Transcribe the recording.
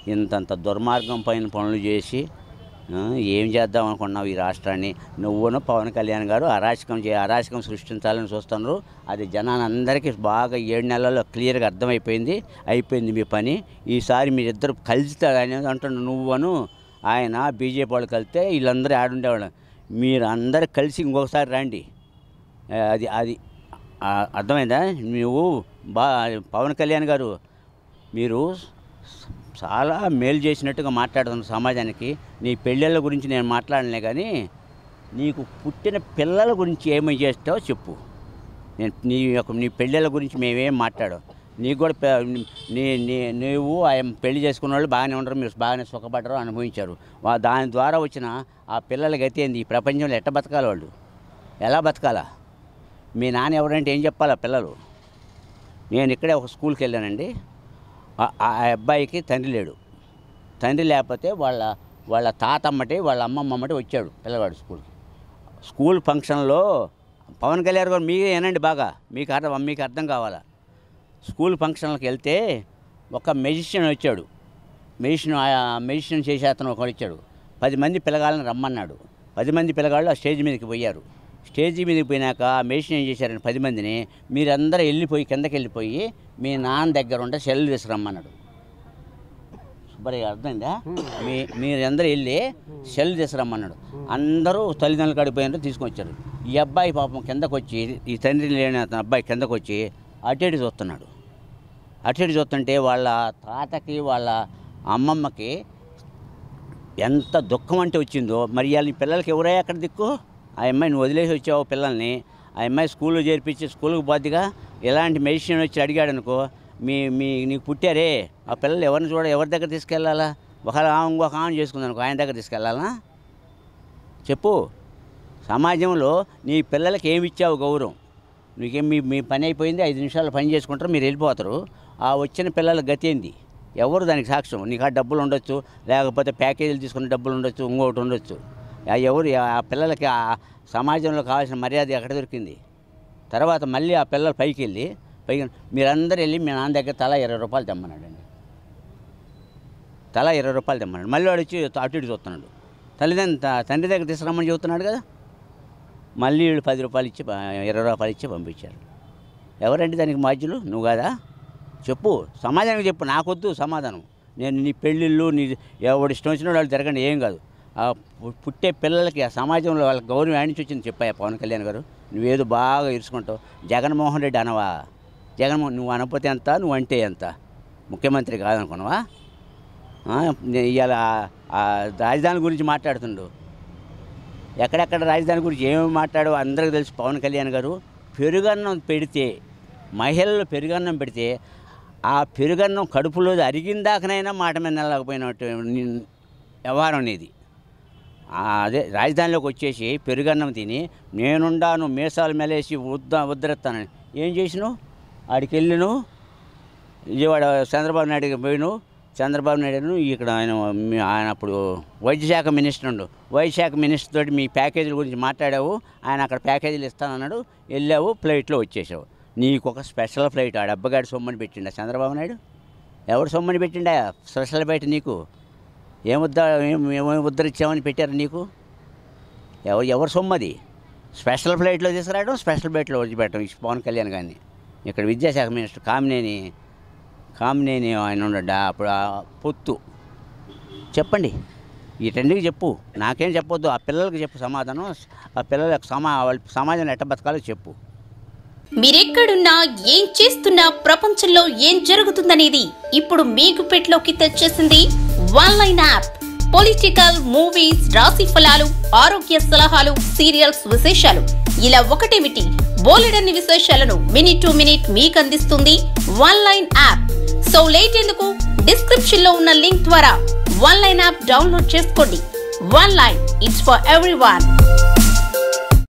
ఇంతంత దుర్మార్గం పైన పనులు చేసి ఆ, ఏం చేద్దాం అనుకున్నావు ఈ రాష్ట్రాన్ని నువ్వును పవన్ కళ్యాణ్ గారు అరాచకం చే అరాచకం సృష్టించాలని చూస్తున్నారు అది జనాలందరికీ బాగా ఏడు నెలల్లో క్లియర్గా అర్థమైపోయింది అయిపోయింది మీ పని ఈసారి మీరిద్దరు కలిసి అంటున్న నువ్వును ఆయన బీజేపీ వాళ్ళు కలిస్తే వీళ్ళందరూ ఆడుండేవాళ్ళు మీరు అందరు కలిసి ఇంకొకసారి రండి ఆ, అది అది ఆ, అర్థమైందా నువ్వు బా పవన్ కళ్యాణ్ గారు మీరు చాలా మేలు చేసినట్టుగా మాట్లాడుతున్న సమాజానికి నీ పెళ్ళిళ్ళ గురించి నేను మాట్లాడలే కానీ నీకు పుట్టిన పిల్లల గురించి ఏమి చేస్తావో చెప్పు నేను నీ యొక్క నీ పెళ్ళిళ్ళ గురించి మేమేం మాట్లాడాం నీకు కూడా పె- నీ నీ నీవు ఆయన పెళ్లి చేసుకున్న వాళ్ళు బాగానే ఉండరు మీరు బాగానే సుఖపడరు అనుభవించారు వా దాని ద్వారా వచ్చిన ఆ పిల్లల గతి ఏంది ఈ ప్రపంచంలో ఎట్ట బతకాలి వాళ్ళు ఎలా బతకాలా మీ నాన్న ఎవరంటే ఏం చెప్పాలా పిల్లలు నేను ఇక్కడే ఒక స్కూల్కి వెళ్ళానండి ఆ- ఆ అబ్బాయికి తండ్రి లేడు తండ్రి లేకపోతే వాళ్ళ వాళ్ళ తాతమ్మటి వాళ్ళ అమ్మమ్మ అమ్మటి వచ్చాడు పిల్లవాడు స్కూల్కి స్కూల్ ఫంక్షన్లో పవన్ కళ్యాణ్ గారు మీరే ఏనండి బాగా మీకు అర్థం మీకు అర్థం కావాలా స్కూల్ ఫంక్షన్లకు వెళ్తే ఒక మెజిషియన్ వచ్చాడు మెజిషియన్ మెజిషియన్ చేసే అతను ఒకడు వచ్చాడు పది మంది పిల్లగాళ్ళని రమ్మన్నాడు పది మంది పిల్లగాళ్ళు ఆ స్టేజ్ మీదకి పోయారు స్టేజ్ మీదకి పోయినాక ఆ మెజిషియన్ ఏం చేశారని పది మందిని మీరందరూ వెళ్ళిపోయి కిందకి వెళ్ళిపోయి మీ నాన్న దగ్గర ఉంటే సెల్ తీసుకురమ్మన్నాడు సుబ్బయ్య అర్థమైందా మీ మీరందరూ వెళ్ళి సెల్ తీసుకురమ్మన్నాడు అందరూ తల్లిదండ్రులు కడిపోయినారు తీసుకొచ్చారు ఈ అబ్బాయి పాపం కిందకు వచ్చి ఈ తండ్రి లేని అతని అబ్బాయి కిందకు వచ్చి అటు ఇటు చూస్తున్నాడు అటు ఇటు చూస్తుంటే వాళ్ళ తాతకి వాళ్ళ అమ్మమ్మకి ఎంత దుఃఖం అంటే వచ్చిందో మరి వాళ్ళ పిల్లలకి ఎవరై అక్కడ దిక్కు ఆ అమ్మాయి నువ్వు వదిలేసి వచ్చావు పిల్లల్ని ఆ అమ్మాయి స్కూల్లో చేర్పించి స్కూల్కి బాధ్యగా ఎలాంటి మెడిసిన్ వచ్చి అడిగాడు అనుకో మీ మీ నీకు పుట్టారే ఆ పిల్లలు ఎవరిని చూడ ఎవరి దగ్గర తీసుకెళ్ళాలా ఒక ఇంకొక ఆమె చేసుకుందాను ఆయన దగ్గర తీసుకెళ్ళాలా చెప్పు సమాజంలో నీ పిల్లలకి ఏమి ఇచ్చావు గౌరవం నీకేం మీ మీ పని అయిపోయింది ఐదు నిమిషాలు పని చేసుకుంటారు మీరు వెళ్ళిపోతారు ఆ వచ్చిన పిల్లల గతి ఏంది ఎవరు దానికి సాక్ష్యం నీకు ఆ డబ్బులు ఉండొచ్చు లేకపోతే ప్యాకేజీలు తీసుకున్న డబ్బులు ఉండొచ్చు ఇంకొకటి ఉండొచ్చు ఆ ఎవరు ఆ పిల్లలకి ఆ సమాజంలో కావాల్సిన మర్యాద ఎక్కడ దొరికింది తర్వాత మళ్ళీ ఆ పిల్లలు పైకి వెళ్ళి పైకి మీరందరూ వెళ్ళి మీ నాన్న దగ్గర తలా ఇరవై రూపాయలు తెమ్మన్నాడండి తలా ఇరవై రూపాయలు తెమ్మన్నాడు మళ్ళీ వాడు వచ్చి అటు ఇటు చూస్తున్నాడు తల్లిదండ్రులు తండ్రి దగ్గర తీసుకురమ్మని చెబుతున్నాడు కదా మళ్ళీ వీళ్ళు పది రూపాయలు ఇచ్చి ప- ఇరవై రూపాయలు ఇచ్చి పంపించారు ఎవరండి దానికి బాధ్యులు నువ్వు కాదా చెప్పు సమాధానం చెప్పు నాకొద్దు సమాధానం నేను నీ పెళ్ళిళ్ళు నీ ఎవడు ఇష్టం వచ్చిన వాళ్ళు తిరగండి ఏం కాదు ఆ పు- పుట్టే పిల్లలకి ఆ సమాజంలో వాళ్ళకి గౌరవం ఆడించి వచ్చింది చెప్పాయా పవన్ కళ్యాణ్ గారు నువ్వేదో బాగా ఇరుచుకుంటావు జగన్మోహన్ రెడ్డి అనవా జగన్మోహన్ నువ్వు అనకపోతే ఎంత నువ్వు అంటే ఎంత ముఖ్యమంత్రి కాదనుకున్నావా ఆ, నే- ఇవాళ ఆ- ఆ రాజధాని గురించి మాట్లాడుతుండు ఎక్కడెక్కడ రాజధాని గురించి ఏమేమి మాట్లాడో అందరికీ తెలుసు పవన్ కళ్యాణ్ గారు పెరుగన్నం పెడితే మహిళలు పెరుగన్నం పెడితే ఆ పెరుగన్నం కడుపులో అరిగిందాకనైనా మాట మీద నిలకపోయినట్టు ని- వ్యవహారం అనేది ఆ, అదే రాజధానిలోకి వచ్చేసి పెరుగన్నం తిని నేనుండాను మీసాలు మెలేసి ఉద్ద ఉద్దరెత్తానని ఏం చేసినావు ఆడికి వెళ్ళిను విజయవాడ చంద్రబాబు నాయుడుకి పోయిను చంద్రబాబు నాయుడును ఇక్కడ ఆయన మీ- ఆయన అప్పుడు వైద్య శాఖ మినిస్టర్ ఉండు వైద్య శాఖ మినిస్టర్ తోటి మీ ప్యాకేజీల గురించి మాట్లాడావు ఆయన అక్కడ ప్యాకేజీలు ఇస్తానన్నాడు వెళ్ళావు ఫ్లైట్లో వచ్చేసావు నీకు ఒక స్పెషల్ ఫ్లైట్ ఆ డబ్బగాడి సొమ్మని పెట్టిండా చంద్రబాబు నాయుడు ఎవడు సొమ్మని పెట్టిండా స్పెషల్ బయట నీకు ఏం ఉద్ద ఏం ఏం ఉద్ధరించామని పెట్టారు నీకు ఎవరు ఎవరు సొమ్మది స్పెషల్ ఫ్లైట్లో తీసుకురావడం స్పెషల్ ఫ్లైట్లో వదిలిపెట్టడం ఈ పవన్ కళ్యాణ్ గారిని ఇక్కడ విద్యాశాఖ మినిస్టర్ కామినేని కామినేని ఆయన ఉండడా అప్పుడు ఆ పొత్తు చెప్పండి వీటన్నిటికి చెప్పు నాకేం చెప్పొద్దు ఆ పిల్లలకి చెప్పు సమాధానం ఆ పిల్లలకు సమా వాళ్ళ సమాజంలో ఎట్ట బతకాలో చెప్పు మీరెక్కడున్నా ఏం చేస్తున్నా ప్రపంచంలో ఏం జరుగుతుందనేది ఇప్పుడు మీ గుప్పెట్లోకి తెచ్చేసింది one line app political movies రాశి ఫలాలు ఆరోగ్య సలహాలు సీరియల్స్ విశేషాలు ఇలా ఒకటేమిటి బోలెడన్ని విశేషాలను మినిట్ టు మినిట్ మీకు అందిస్తుంది one line app so late ఎందుకు డిస్క్రిప్షన్ లో ఉన్న లింక్ ద్వారా వన్ లైన్ యాప్ డౌన్లోడ్ చేసుకోండి one line it's for every